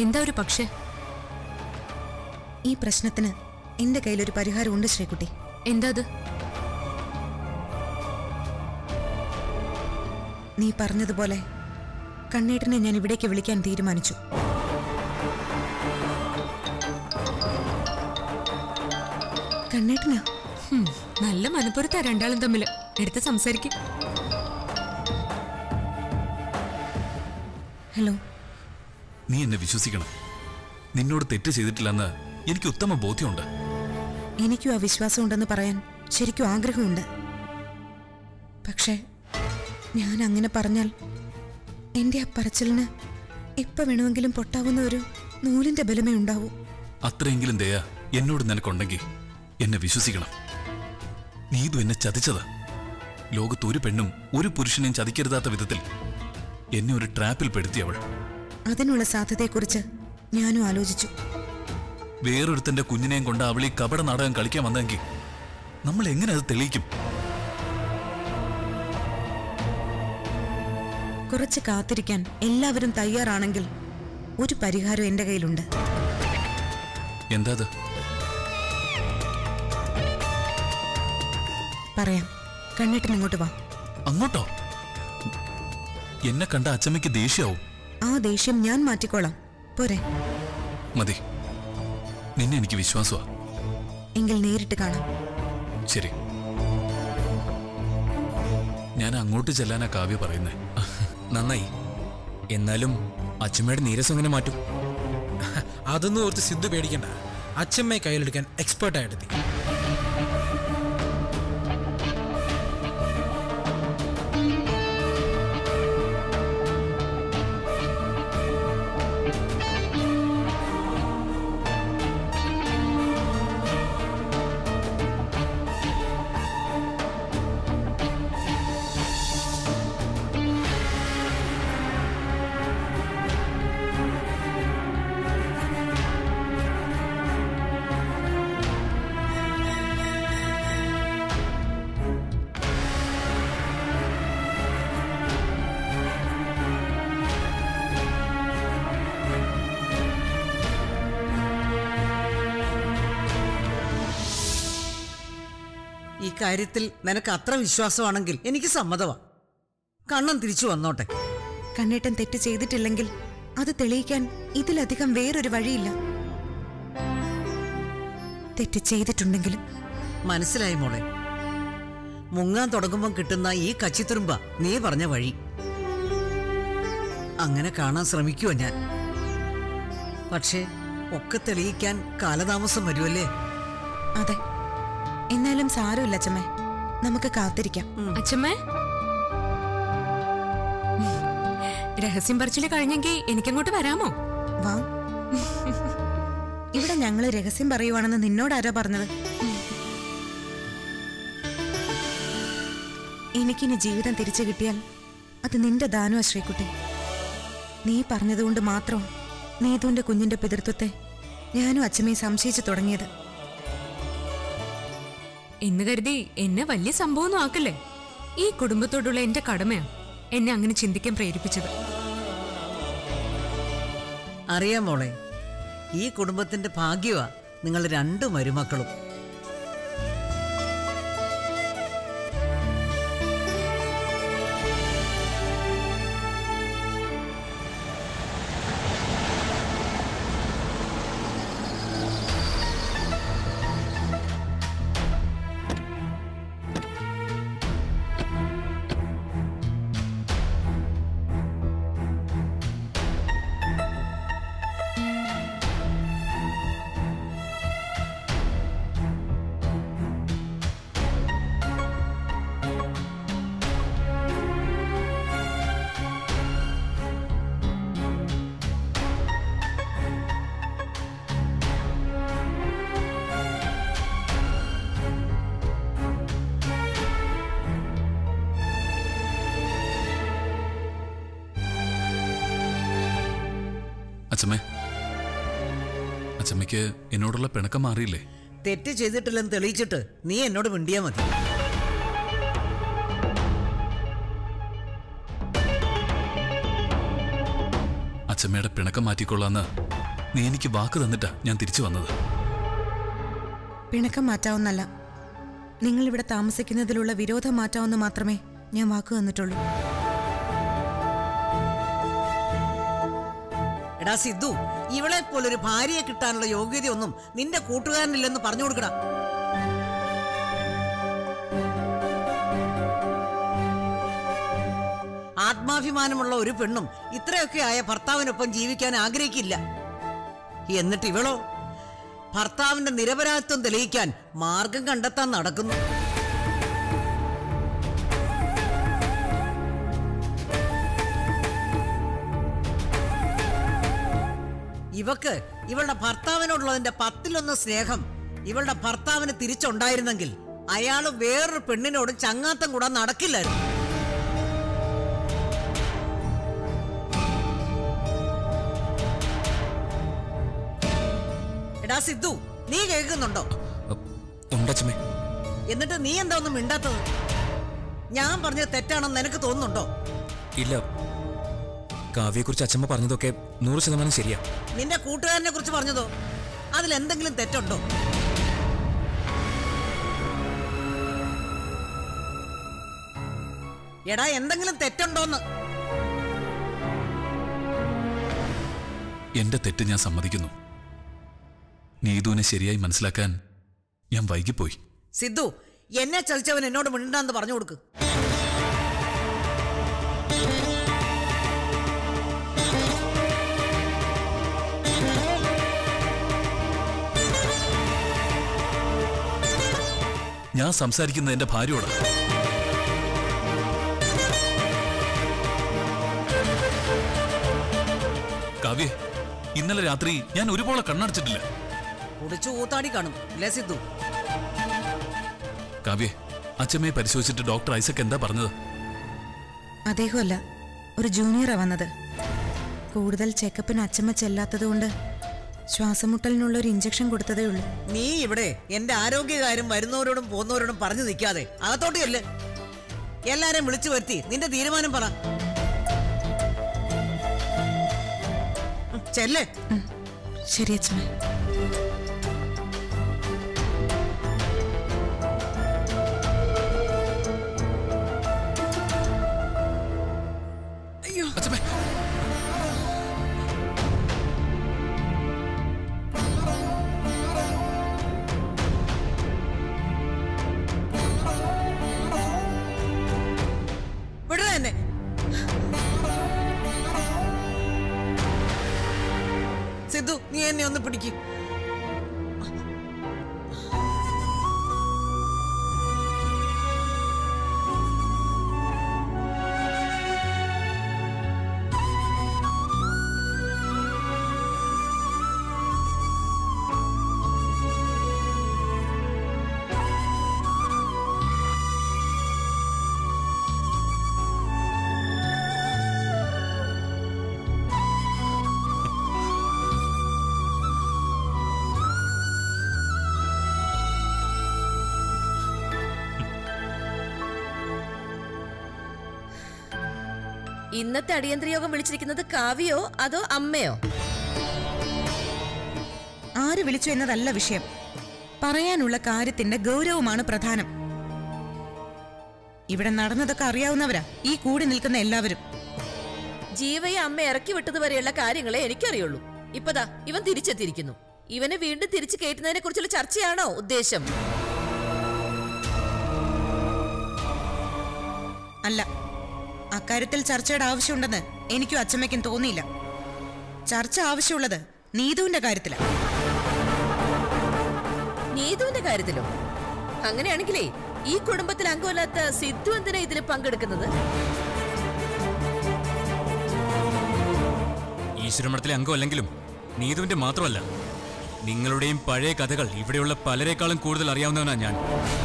എന്താ ഒരു പക്ഷേ ഈ പ്രശ്നത്തിന് എന്റെ കയ്യിലൊരു പരിഹാരമുണ്ട് ശ്രീകുട്ടി എന്താ അത് നീ പറഞ്ഞതുപോലെ കണ്ണേട്ടനെ ഞാൻ ഇവിടേക്ക് വിളിക്കാൻ തീരുമാനിച്ചു കണ്ണേട്ടനാ ഹും, നല്ല മനപ്പുറത്താ രണ്ടാളും തമ്മിൽ എടുത്ത് സംസാരിക്കും ഹലോ നീ എന്നെ വിശ്വസിക്കണം നിന്നോട് തെറ്റ് ചെയ്തിട്ടില്ലെന്ന് എനിക്ക് ഉത്തമ ബോധ്യമുണ്ട് എനിക്കും ആ വിശ്വാസമുണ്ടെന്ന് പറയാൻ ശരിക്കും ആഗ്രഹമുണ്ട് പക്ഷേ ഞാൻ അങ്ങനെ പറഞ്ഞാൽ എൻ്റെ ആ പറച്ചിലിന് എപ്പോൾ വേണമെങ്കിലും പൊട്ടാവുന്ന ഒരു നൂലിൻ്റെ ബലമേ ഉണ്ടാവൂ അത്രയെങ്കിലും ദയ എന്നോട് നിനക്കുണ്ടെങ്കിൽ എന്നെ വിശ്വസിക്കണം നീതു എന്നെ ചതിച്ചത് ലോകത്ത് ഒരു പെണ്ണും ഒരു പുരുഷനെയും ചതിക്കരുതാത്ത വിധത്തിൽ എന്നെ ഒരു ട്രാപ്പിൽ പെടുത്തി അവൾ അതിനുള്ള സാധ്യതയെക്കുറിച്ച് ഞാനും ആലോചിച്ചു വേറൊരുത്തന്റെ കുഞ്ഞിനെയും കൊണ്ട് അവൾ ഈ കപട നാടകം കളിക്കാൻ വന്നെങ്കിൽ നമ്മൾ എങ്ങനെ അത് തെളിയിക്കും കുറച്ച് കാത്തിരിക്കാൻ എല്ലാവരും തയ്യാറാണെങ്കിൽ ഒരു പരിഹാരം എൻ്റെ കയ്യിലുണ്ട് എന്താ അത് പറയാം കണ്ണേട്ടൻ ഇങ്ങോട്ട് വാ അങ്ങോട്ടോ എന്നെ കണ്ട അച്ചമ്മയ്ക്ക് ദേഷ്യാവും ആ ദേഷ്യം ഞാൻ മാറ്റിക്കോളാം പോരെ മതി നിന്നെ എനിക്ക് വിശ്വാസമാ എങ്കിൽ നേരിട്ട് കാണാം ശരി ഞാൻ അങ്ങോട്ട് ചെല്ലാനാ കാവ്യ പറയുന്നേ നന്നായി എന്നാലും അച്ഛമ്മയുടെ നീരസം എങ്ങനെ മാറ്റും അതൊന്നും ഓർത്ത് സിദ്ധു പേടിക്കണ്ട അച്ഛമ്മയെ കയ്യിലെടുക്കാൻ എക്സ്പേർട്ട് ആയിട്ടെത്തി ഈ കാര്യത്തിൽ നിനക്ക് അത്ര വിശ്വാസമാണെങ്കിൽ എനിക്ക് സമ്മതമാ കണ്ണൻ തിരിച്ചു വന്നോട്ടെ കണ്ണേട്ടൻ തെറ്റ് ചെയ്തിട്ടില്ലെങ്കിൽ അത് തെളിയിക്കാൻ ഇതിലധികം വേറൊരു വഴിയില്ല തെറ്റ് ചെയ്തിട്ടുണ്ടെങ്കിലും മനസ്സിലായി മോളെ മുങ്ങാൻ തുടങ്ങുമ്പോൾ കിട്ടുന്ന ഈ കച്ചിത്തുരുമ്പ നീ പറഞ്ഞ വഴി അങ്ങനെ കാണാൻ ശ്രമിക്കുവോ ഞാൻ പക്ഷേ ഒക്കെ തെളിയിക്കാൻ കാലതാമസം വരുമല്ലേ അതെ എന്നാലും സാരമില്ല അച്ഛമ്മേ നമുക്ക് കാത്തിരിക്കാം അച്ഛമ്മേ ഉം. രഹസ്യം പറിച്ചില് കഴിഞ്ഞെങ്കിൽ എനിക്കങ്ങോട്ട് വരാമോ വാ ഇവിടെ ഞങ്ങള് രഹസ്യം പറയുവാണെന്ന് നിന്നോടാരാ പറഞ്ഞത് എനിക്കിനി ജീവിതം തിരിച്ചു കിട്ടിയാൽ അത് നിന്റെ ദാനമാ ശ്രീകുട്ടി നീ പറഞ്ഞതുകൊണ്ട് മാത്രം നീതുവിന്റെ കുഞ്ഞിന്റെ പിതൃത്വത്തെ ഞാനും അച്ഛമ്മയും സംശയിച്ചു തുടങ്ങിയത് എന്ന് കരുതി എന്നെ വലിയ സംഭവമൊന്നും ആക്കല്ലേ ഈ കുടുംബത്തോടുള്ള എന്റെ കടമയാ എന്നെ അങ്ങനെ ചിന്തിക്കാൻ പ്രേരിപ്പിച്ചത് അറിയാം മോളെ ഈ കുടുംബത്തിന്റെ ഭാഗ്യമാ നിങ്ങൾ രണ്ടു മരുമക്കളും അച്ചമ്മേ അച്ചമ്മയ്ക്ക് എന്നോടുള്ള പിണക്കം മാറിയില്ലേ തെറ്റ് ചെയ്തിട്ടില്ലെന്ന് തെളിയിച്ചിട്ട് നീ എന്നോട് മിണ്ടിയാ മതി അച്ചമ്മയുടെ പിണക്കം മാറ്റിക്കൊള്ളാന്ന് നീ എനിക്ക് വാക്ക് തന്നിട്ടാ ഞാൻ തിരിച്ചു വന്നത് പിണക്കം മാറ്റാവുന്നല്ല നിങ്ങൾ ഇവിടെ താമസിക്കുന്നതിലുള്ള വിരോധം മാറ്റാവുന്ന മാത്രമേ ഞാൻ വാക്ക് തന്നിട്ടുള്ളൂ എടാ സിദ്ധു ഇവളെ പോലൊരു ഭാര്യയെ കിട്ടാനുള്ള യോഗ്യതയൊന്നും നിന്റെ കൂട്ടുകാരനില്ലെന്ന് പറഞ്ഞു കൊടുക്കടാ ആത്മാഭിമാനമുള്ള ഒരു പെണ്ണും ഇത്രയൊക്കെ ആയ ഭർത്താവിനൊപ്പം ജീവിക്കാൻ ആഗ്രഹിക്കില്ല എന്നിട്ട് ഇവളോ ഭർത്താവിന്റെ നിരപരാധിത്വം തെളിയിക്കാൻ മാർഗം കണ്ടെത്താൻ നടക്കുന്നു ഇവക്ക് ഇവളുടെ ഭർത്താവിനോടുള്ളതിന്റെ പത്തിലൊന്ന് സ്നേഹം ഇവളുടെ ഭർത്താവിന് തിരിച്ചുണ്ടായിരുന്നെങ്കിൽ അയാള് വേറൊരു പെണ്ണിനോട് ചങ്ങാത്തം കൂടാൻ നടക്കില്ലായിരുന്നു എടാ സിദ്ധു നീ കേൾക്കുന്നുണ്ടോ ഉണ്ടച്ചമ്മേ എന്നിട്ട് നീ എന്താ ഒന്നും മിണ്ടാത്തത് ഞാൻ പറഞ്ഞത് തെറ്റാണെന്ന് നിനക്ക് തോന്നുന്നുണ്ടോ ഇല്ല കാവ്യെക്കുറിച്ച് അച്ഛമ്മ പറഞ്ഞതൊക്കെ നൂറ് ശതമാനം ശരിയാ നിന്റെ കൂട്ടുകാരനെ കുറിച്ച് പറഞ്ഞതോ അതിൽ എന്തെങ്കിലും തെറ്റുണ്ടോ എടാ എന്തെങ്കിലും തെറ്റുണ്ടോന്ന് എന്റെ തെറ്റ് ഞാൻ സമ്മതിക്കുന്നു നീതുവിനെ ശരിയായി മനസ്സിലാക്കാൻ ഞാൻ വൈകിപ്പോയി സിദ്ധു എന്നെ ചതിച്ചവൻ എന്നോട് മിണ്ടാന്ന് പറഞ്ഞു കൊടുക്ക് ഞാൻ സംസാരിക്കുന്നത് എന്റെ ഭാര്യയോട് കാവ്യ ഇന്നലെ രാത്രി ഞാൻ ഒരുപോലെ കണ്ണടച്ചിട്ടില്ല കുടിച്ചു കൂത്താടി കാണും ഇല്ലേ സിദ്ധു കാവ്യ അച്ഛമ്മയെ പരിശോധിച്ചിട്ട് ഡോക്ടർ ഐസക് എന്താ പറഞ്ഞത് അദ്ദേഹമല്ല ഒരു ജൂനിയറാ വന്നത് കൂടുതൽ ചെക്കപ്പിന് അച്ചമ്മ ചെല്ലാത്തതുകൊണ്ട് ശ്വാസമുട്ടലിനുള്ള ഒരു ഇഞ്ചക്ഷൻ കൊടുത്തതേ ഉള്ളൂ നീ ഇവിടെ എന്റെ ആരോഗ്യകാര്യം വരുന്നവരോടും പോകുന്നവരോടും പറഞ്ഞു നിൽക്കാതെ അകത്തോട്ടിയല്ലേ എല്ലാരെയും വിളിച്ചു വരുത്തി നിന്റെ തീരുമാനം പറ ഉം, ചെല്ലേ ശരി അച്ഛമ്മ അച്ഛമ്മേ വിടുക എന്നെ സിദ്ധു നീ എന്നെ ഒന്ന് പിടിക്കും ഇന്നത്തെ അടിയന്തര യോഗം വിളിച്ചിരിക്കുന്നത് കാവ്യോ അതോ അമ്മയോ ആര് വിളിച്ചു എന്നതല്ല വിഷയം പറയാനുള്ള കാര്യത്തിന്റെ ഗൗരവമാണ് പ്രധാനം ഇവിടെ നടന്നതൊക്കെ അറിയാവുന്നവരാ ഈ കൂടി നിൽക്കുന്ന എല്ലാവരും ജീവയെ അമ്മ ഇറക്കി വിട്ടത് വരെയുള്ള കാര്യങ്ങളെ എനിക്കറിയുള്ളൂ ഇപ്പതാ ഇവൻ തിരിച്ചെത്തിയിരിക്കുന്നു ഇവനെ വീണ്ടും തിരിച്ചു കയറ്റുന്നതിനെ കുറിച്ചുള്ള ചർച്ചയാണോ ഉദ്ദേശം അല്ല അക്കാര്യത്തിൽ ചർച്ചയുടെ ആവശ്യമുണ്ടെന്ന് എനിക്കും അച്ചമ്മയ്ക്കും തോന്നിയില്ല ചർച്ച ആവശ്യമുള്ളത് നീതുവിന്റെ കാര്യത്തിലാണ് നീതുവിന്റെ കാര്യത്തിലോ അങ്ങനെയാണെങ്കിലേ ഈ കുടുംബത്തിൽ അംഗമല്ലാത്ത സിദ്ധു എന്തിനാ ഇതിൽ പങ്കെടുക്കുന്നത് ഈശ്വരമഠത്തിലെ അംഗമല്ലെങ്കിലും നീതുവിന്റെ മാത്രമല്ല നിങ്ങളുടെയും പഴയ കഥകൾ ഇവിടെയുള്ള പലരെക്കാളും കൂടുതൽ അറിയാവുന്നവനാ ഞാൻ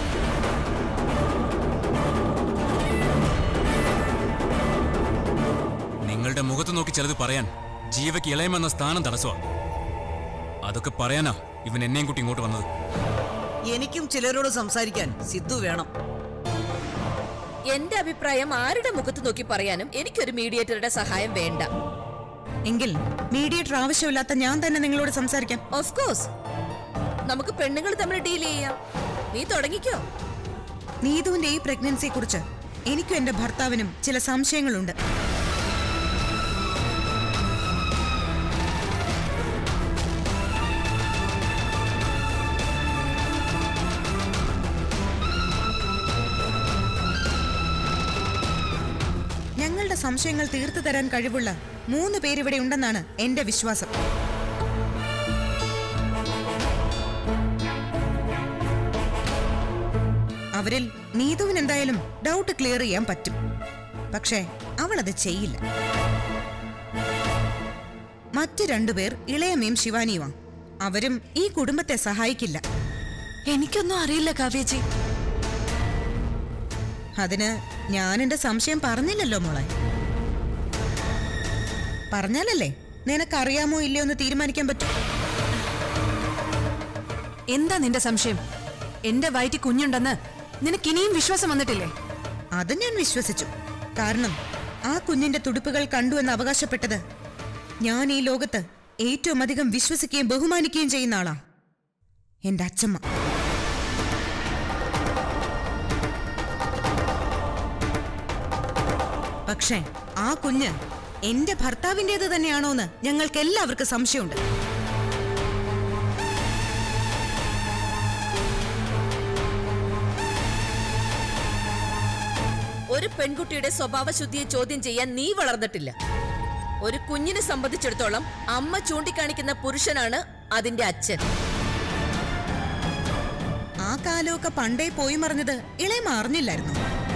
നിങ്ങളുടെ മുഖത്ത് നോക്കി ചിലത് പറയാൻ ജീവയ്ക്ക് ഇളയമെന്ന സ്ഥാനം തടസ്സമാണ് അതൊക്കെ പറയാനാ ഇവൻ എന്നെയും കൂട്ടി ഇങ്ങോട്ട് വന്നത് എനിക്കും ചിലരോട് സംസാരിക്കാൻ സിദ്ധു വേണം എന്റെ അഭിപ്രായം ആരുടെ മുഖത്ത് നോക്കി പറയാനും എനിക്കൊരു മീഡിയേറ്ററുടെ സഹായം വേണ്ട എങ്കിൽ മീഡിയേറ്റർ ആവശ്യമില്ലാത്ത ഞാൻ തന്നെ നിങ്ങളോട് സംസാരിക്കാം ഓഫ് കോഴ്സ് നമുക്ക് പെണ്ണുങ്ങൾ തമ്മിൽ ഡീൽ ചെയ്യാം നീ തുടങ്ങിക്കോ നീതുവിന്റെ ഈ പ്രഗ്നൻസിയെ കുറിച്ച് എനിക്കും എന്റെ ഭർത്താവിനും ചില സംശയങ്ങളുണ്ട് ഞങ്ങളുടെ സംശയങ്ങൾ തീർത്തു തരാൻ കഴിവുള്ള മൂന്ന് പേരിവിടെ ഉണ്ടെന്നാണ് എന്റെ വിശ്വാസം അവരിൽ നീതുവിന് എന്തായാലും ഡൗട്ട് ക്ലിയർ ചെയ്യാൻ പറ്റും പക്ഷേ അവൾ അത് ചെയ്യില്ല മറ്റു രണ്ടുപേർ ഇളയമയും ശിവാനിയുമാണ് അവരും ഈ കുടുംബത്തെ സഹായിക്കില്ല എനിക്കൊന്നും അറിയില്ല കാവ്യജി അതിന് ഞാൻ എന്റെ സംശയം പറഞ്ഞില്ലല്ലോ മോളെ പറഞ്ഞാലല്ലേ നിനക്കറിയാമോ ഇല്ലയോ എന്ന് തീരുമാനിക്കാൻ പറ്റും എന്താ നിന്റെ സംശയം എന്റെ വയറ്റി കുഞ്ഞുണ്ടെന്ന് നിനക്ക് ഇനിയും വിശ്വാസം വന്നിട്ടില്ലേ അത് ഞാൻ വിശ്വസിച്ചു കാരണം ആ കുഞ്ഞിന്റെ തുടിപ്പുകൾ കണ്ടു എന്ന് അവകാശപ്പെട്ടത് ഞാൻ ഈ ലോകത്ത് ഏറ്റവും അധികം വിശ്വസിക്കുകയും ബഹുമാനിക്കുകയും ചെയ്യുന്ന ആളാ എന്റെ അച്ഛമ്മ പക്ഷേ ആ കുഞ്ഞ് എന്റെ ഭർത്താവിൻ്റെത് തന്നെയാണോന്ന് ഞങ്ങൾക്ക് എല്ലാവർക്കും സംശയമുണ്ട് ഒരു പെൺകുട്ടിയുടെ സ്വഭാവശുദ്ധിയെ ചോദ്യം ചെയ്യാൻ നീ വളർന്നിട്ടില്ല ഒരു കുഞ്ഞിനെ സംബന്ധിച്ചിടത്തോളം അമ്മ ചൂണ്ടിക്കാണിക്കുന്ന പുരുഷനാണ് അതിന്റെ അച്ഛൻ ആ കാലമൊക്കെ പണ്ടേ പോയി മറിഞ്ഞത് ഇളയമ അറിഞ്ഞില്ലായിരുന്നു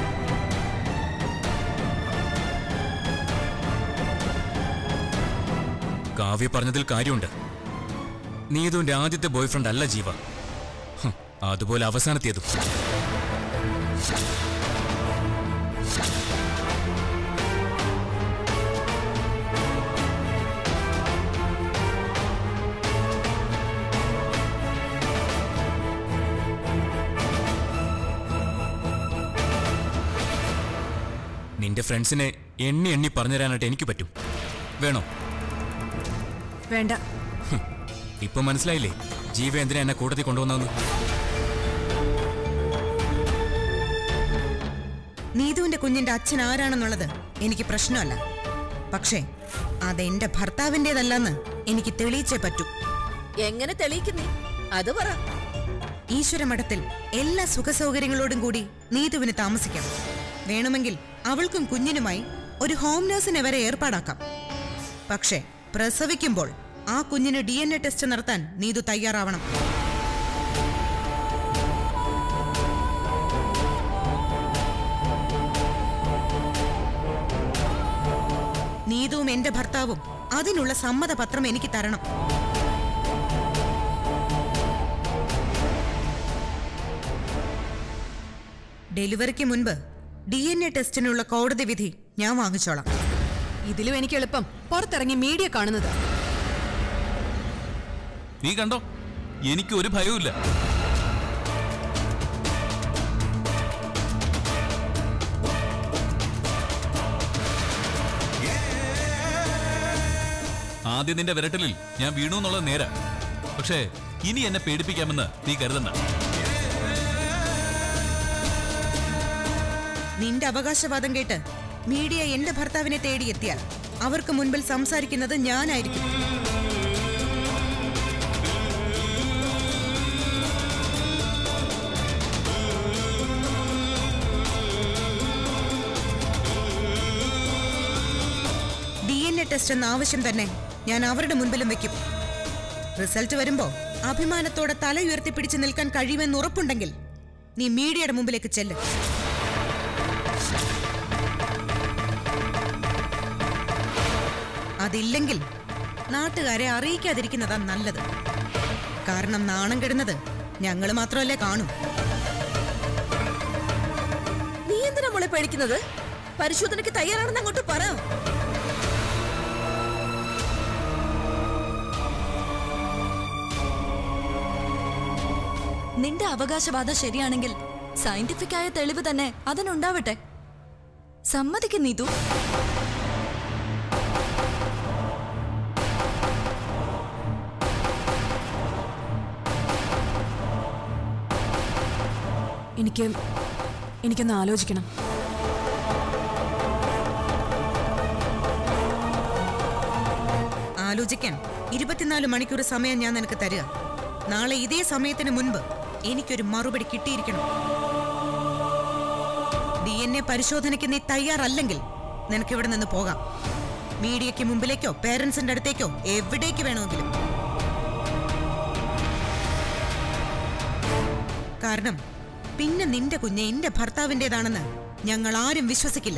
കാവ്യ പറഞ്ഞതിൽ കാര്യമുണ്ട് നീതുവിന്റെ ആദ്യത്തെ ബോയ്ഫ്രണ്ട് അല്ല ജീവ ഹും, അതുപോലെ അവസാനത്തേതും നിന്റെ ഫ്രണ്ട്സിനെ എണ്ണി എണ്ണി പറഞ്ഞു തരാനായിട്ട് എനിക്ക് പറ്റും വേണോ വേണ്ട ഇപ്പൊ മനസ്സിലായില്ലേ ജീവ എന്തിനാ എന്നെ കൂട്ടത്തിൽ കൊണ്ടുവന്നു നീതുവിന്റെ കുഞ്ഞിന്റെ അച്ഛൻ ആരാണെന്നുള്ളത് എനിക്ക് പ്രശ്നമല്ല പക്ഷേ അതെന്റെ ഭർത്താവിൻ്റെതല്ലെന്ന് എനിക്ക് തെളിയിച്ചേ പറ്റൂ എങ്ങനെ തെളിയിക്കുന്നേ അത് പറ ഈശ്വരമഠത്തിൽ എല്ലാ സുഖസൗകര്യങ്ങളോടും കൂടി നീതുവിന് താമസിക്കാം വേണമെങ്കിൽ അവൾക്കും കുഞ്ഞിനുമായി ഒരു ഹോം നഴ്സിനെ വരെ ഏർപ്പാടാക്കാം പക്ഷേ പ്രസവിക്കുമ്പോൾ ആ കുഞ്ഞിന് ഡി എൻ എ ടെസ്റ്റ് നടത്താൻ നീതു തയ്യാറാവണം നീതുവും എന്റെ ഭർത്താവും അതിനുള്ള സമ്മതപത്രം എനിക്ക് തരണം ഡെലിവറിക്ക് മുൻപ് ഡി എൻ എ ടെസ്റ്റിനുള്ള കോടതി വിധി ഞാൻ വാങ്ങിച്ചോളാം ഇതിലും എനിക്ക് എളുപ്പം പുറത്തിറങ്ങി മീഡിയ കാണുന്നത് നീ കണ്ടോ എനിക്ക് ഒരു ഭയവുമില്ല ആദ്യം നിന്റെ വിരട്ടലിൽ ഞാൻ വീണു എന്നുള്ളത് നേരാ പക്ഷേ ഇനി എന്നെ പേടിപ്പിക്കാമെന്ന് നീ കരുതണ്ട നിന്റെ അവകാശവാദം കേട്ട് മീഡിയ എന്റെ ഭർത്താവിനെ തേടിയെത്തിയാൽ അവർക്ക് മുൻപിൽ സംസാരിക്കുന്നത് ഞാനായിരിക്കും ഡി എൻ എ ടെസ്റ്റ് എന്ന ആവശ്യം തന്നെ ഞാൻ അവരുടെ മുൻപിലും വെക്കും റിസൾട്ട് വരുമ്പോ അഭിമാനത്തോടെ തല ഉയർത്തിപ്പിടിച്ച് നിൽക്കാൻ കഴിയുമെന്ന് ഉറപ്പുണ്ടെങ്കിൽ നീ മീഡിയയുടെ മുമ്പിലേക്ക് ചെല്ല് അതില്ലെങ്കിൽ നാട്ടുകാരെ അറിയിക്കാതിരിക്കുന്നതാ നല്ലത് കാരണം നാണം കെടുന്നത് ഞങ്ങൾ മാത്രമല്ലേ കാണൂ നീ എന്തിനാ മോളെ പേടിക്കുന്നത് പരിശോധനയ്ക്ക് തയ്യാറാണെന്ന് അങ്ങോട്ട് പറ നിന്റെ അവകാശവാദം ശരിയാണെങ്കിൽ സയന്റിഫിക് ആയ തെളിവ് തന്നെ അതിനുണ്ടാവട്ടെ സമ്മതിക്കും നീതു എനിക്ക് എനിക്കൊന്ന് ആലോചിക്കണം ആലോചിക്കാൻ ഇരുപത്തിനാല് മണിക്കൂർ സമയം ഞാൻ നിനക്ക് തരിക നാളെ ഇതേ സമയത്തിന് മുൻപ് എനിക്കൊരു മറുപടി കിട്ടിയിരിക്കണം ഡി എൻ എ പരിശോധനയ്ക്ക് നീ തയ്യാറല്ലെങ്കിൽ നിനക്ക് ഇവിടെ നിന്ന് പോകാം മീഡിയയ്ക്ക് മുമ്പിലേക്കോ പേരൻസിന്റെ അടുത്തേക്കോ എവിടേക്ക് വേണമെങ്കിലും കാരണം പിന്നെ നിന്റെ കുഞ്ഞ് എന്റെ ഭർത്താവിൻ്റെതാണെന്ന് ഞങ്ങൾ ആരും വിശ്വസിക്കില്ല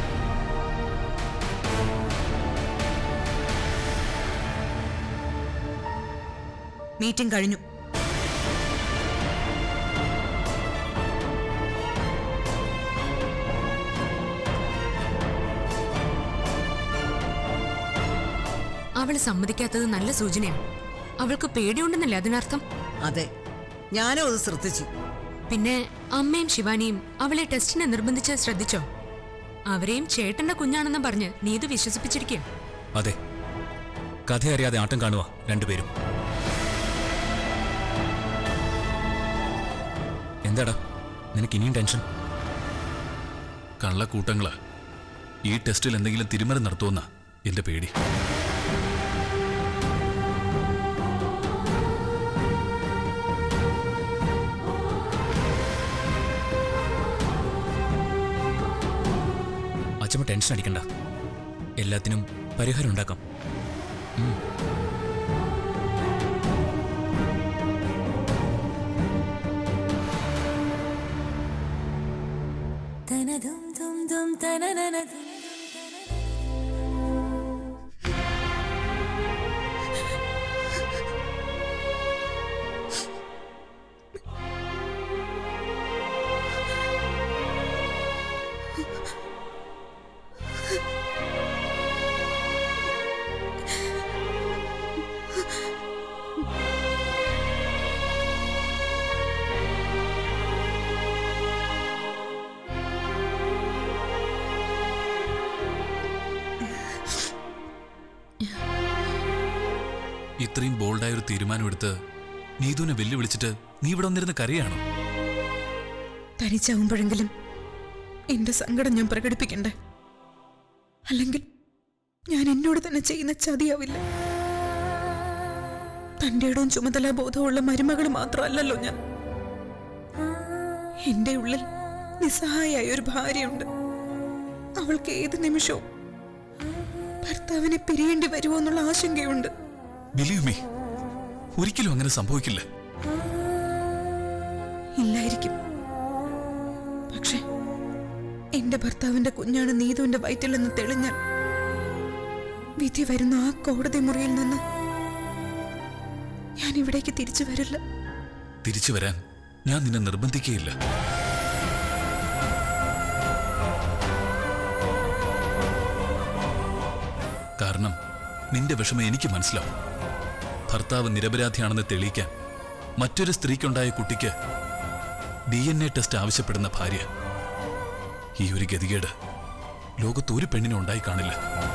മീറ്റിംഗ് കഴിഞ്ഞു അവൾ സമ്മതിക്കാത്തത് നല്ല സൂചനയാണ് അവൾക്ക് പേടിയുണ്ടെന്നല്ലേ അതിനർത്ഥം അതെ ഞാനും അത് ശ്രദ്ധിച്ചു പിന്നെ അമ്മയും ശിവാനിയും അവളെ ടെസ്റ്റിനെ നിർബന്ധിച്ച് ശ്രദ്ധിച്ചോ അവരെയും ചേട്ടന്റെ കുഞ്ഞാണെന്ന് പറഞ്ഞ് നീതു വിശ്വസിപ്പിച്ചിരിക്കുക അതെ കഥ അറിയാതെ ആട്ടം കാണുക രണ്ടുപേരും എന്താടാ നിനക്ക് ഇനിയും ടെൻഷൻ കള്ളക്കൂട്ടങ്ങള് ഈ ടെസ്റ്റിൽ എന്തെങ്കിലും തിരിമറി നടത്തുമെന്ന എന്റെ പേടി അച്ഛമ്മ ടെൻഷൻ അടിക്കണ്ട എല്ലാത്തിനും പരിഹാരം ഉണ്ടാക്കാം ഉം. ഇത്രയും ബോൾഡായ ഒരു തീരുമാനമെടുത്ത് നീതുവിനെ വെല്ലുവിളിച്ചിട്ട് നീ ഇവിടെ വന്നിരുന്ന് കരയാണോ തനിച്ചാവുമ്പോഴെങ്കിലും എന്റെ സങ്കടം ഞാൻ പ്രകടിപ്പിക്കണ്ടേ അല്ലെങ്കിൽ ഞാൻ എന്നോട് തന്നെ ചെയ്യുന്ന ചതിയാവില്ല തന്റെ ഇടവും ചുമതലാ ബോധമുള്ള മരുമകൾ മാത്രമല്ലല്ലോ ഞാൻ എന്റെ ഉള്ളിൽ നിസ്സഹായായ ഒരു ഭാര്യയുണ്ട് അവൾക്ക് ഏത് നിമിഷവും ഭർത്താവിനെ പിരിയേണ്ടി വരുമോ എന്നുള്ള ആശങ്കയുണ്ട് ബിലീവ് മീ ഒരിക്കലും അങ്ങനെ സംഭവിക്കില്ല ഇല്ലായിരിക്കും പക്ഷെ എന്റെ ഭർത്താവിന്റെ കുഞ്ഞാണ് നീതുവിന്റെ വയറ്റിലെന്ന് തെളിഞ്ഞാൽ വിധി വരുന്ന ആ കോടതി മുറിയിൽ നിന്ന് ഞാൻ ഇവിടേക്ക് തിരിച്ചു വരില്ല തിരിച്ചു വരാൻ ഞാൻ നിന്നെ നിർബന്ധിക്കുകയില്ല കാരണം നിന്റെ വിഷമം എനിക്ക് മനസ്സിലാവും ഭർത്താവ് നിരപരാധിയാണെന്ന് തെളിയിക്കാൻ മറ്റൊരു സ്ത്രീക്കുണ്ടായ കുട്ടിക്ക് ഡി എൻ എ ടെസ്റ്റ് ആവശ്യപ്പെടുന്ന ഭാര്യ ഈ ഒരു ഗതികേട് ലോകത്ത് ഒരു പെണ്ണിനും ഉണ്ടായി കാണില്ല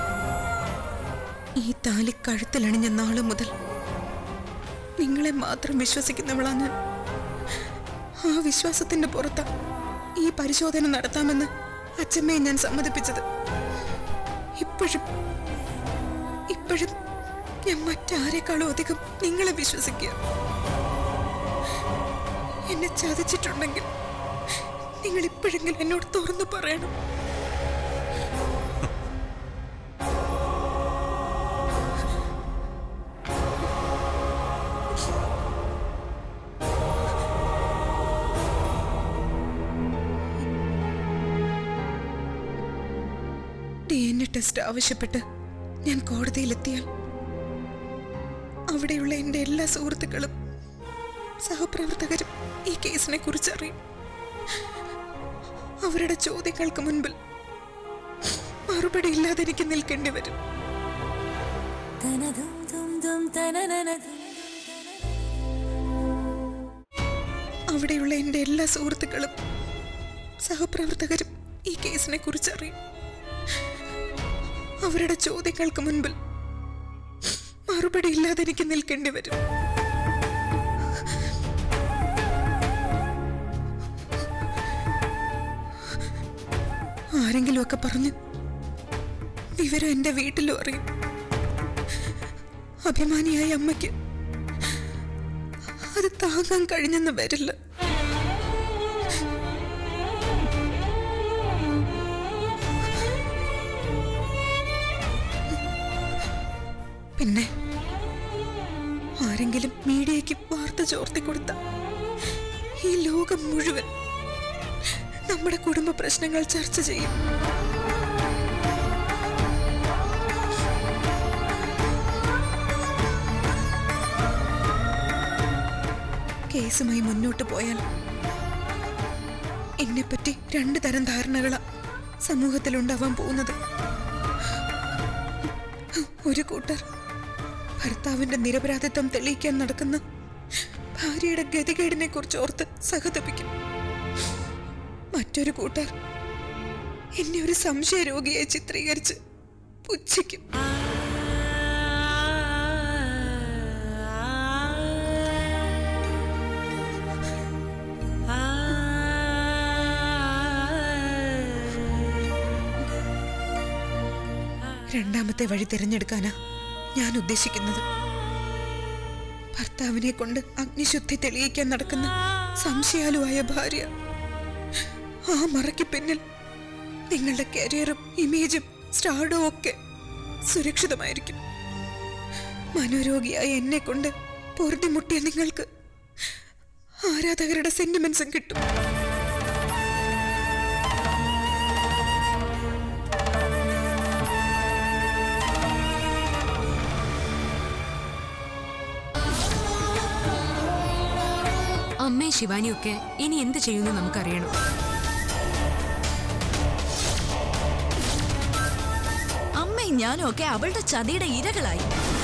ഈ താലി കഴുത്തിലണിഞ്ഞ നാളു മുതൽ നിങ്ങളെ മാത്രം വിശ്വസിക്കുന്നവളാണ് ഞാൻ ആ വിശ്വാസത്തിന്റെ പുറത്താ ഈ പരിശോധന നടത്താമെന്ന് അച്ഛമ്മയെ ഞാൻ സമ്മതിപ്പിച്ചത് ഇപ്പോഴും ഇപ്പോഴും ഞാൻ മറ്റാരെക്കാളും അധികം നിങ്ങളെ വിശ്വസിക്കുക എന്നെ ചതിച്ചിട്ടുണ്ടെങ്കിൽ നിങ്ങൾ ഇപ്പോഴെങ്കിലും എന്നോട് തുറന്നു പറയണം ഡി എൻ എ ടെസ്റ്റ് ആവശ്യപ്പെട്ട് ഞാൻ കോടതിയിലെത്തിയാൽ അവിടെയുള്ള എൻ്റെ എല്ലാ സുഹൃത്തുക്കളും സഹപ്രവർത്തകരും ഈ കേസിനെ കുറിച്ച് അറിയും അവരുടെ ചോദ്യങ്ങൾക്ക് മുൻപിൽ മറുപടി ഇല്ലാതെ എനിക്ക് നിൽക്കേണ്ടി വരും അവിടെയുള്ള എൻ്റെ എല്ലാ സുഹൃത്തുക്കളും സഹപ്രവർത്തകരും ഈ കേസിനെ കുറിച്ച് അറിയും അവരുടെ ചോദ്യങ്ങൾക്ക് മുൻപിൽ മറുപടി ഇല്ലാതെ എനിക്ക് നിൽക്കേണ്ടി വരും ആരെങ്കിലും ഒക്കെ പറഞ്ഞു വിവരം എന്റെ വീട്ടിലും അറിയും അഭിമാനിയായ അമ്മയ്ക്ക് അത് താങ്ങാൻ കഴിഞ്ഞെന്ന് വരില്ല പിന്നെ ആരെങ്കിലും മീഡിയയ്ക്ക് വാർത്ത ചോർത്തി കൊടുത്ത ഈ ലോകം മുഴുവൻ നമ്മുടെ കുടുംബ പ്രശ്നങ്ങൾ ചർച്ച ചെയ്യും കേസുമായി മുന്നോട്ട് പോയാൽ എന്നെപ്പറ്റി രണ്ടു തരം ധാരണകളാ സമൂഹത്തിലുണ്ടാവാൻ പോകുന്നത് ഒരു കൂട്ടർ ഭർത്താവിന്റെ നിരപരാധിത്വം തെളിയിക്കാൻ നടക്കുന്ന ഭാര്യയുടെ ഗതികേടിനെ കുറിച്ച് ഓർത്ത് സഹതപിക്കും മറ്റൊരു കൂട്ടർ എന്നെ ഒരു സംശയ രോഗിയായി ചിത്രീകരിച്ച് പുച്ഛിക്കും രണ്ടാമത്തെ വഴി തിരഞ്ഞെടുക്കാനാ ഞാൻ ഉദ്ദേശിക്കുന്നത് ഭർത്താവിനെ കൊണ്ട് അഗ്നിശുദ്ധി തെളിയിക്കാൻ നടക്കുന്ന സംശയാലുവായ ഭാര്യ ആ മറയ്ക്ക് പിന്നിൽ നിങ്ങളുടെ കരിയറും ഇമേജും സ്റ്റാർഡും ഒക്കെ സുരക്ഷിതമായിരിക്കും മനോരോഗിയായ എന്നെ കൊണ്ട് പൊറുതിമുട്ടിയ നിങ്ങൾക്ക് ആരാധകരുടെ സെന്റിമെന്റ്സും കിട്ടും അമ്മയും ശിവാനിയും ഒക്കെ ഇനി എന്ത് ചെയ്യുമെന്ന് നമുക്കറിയണം അമ്മയും ഞാനും ഒക്കെ അവളുടെ ചതിയുടെ ഇരകളായി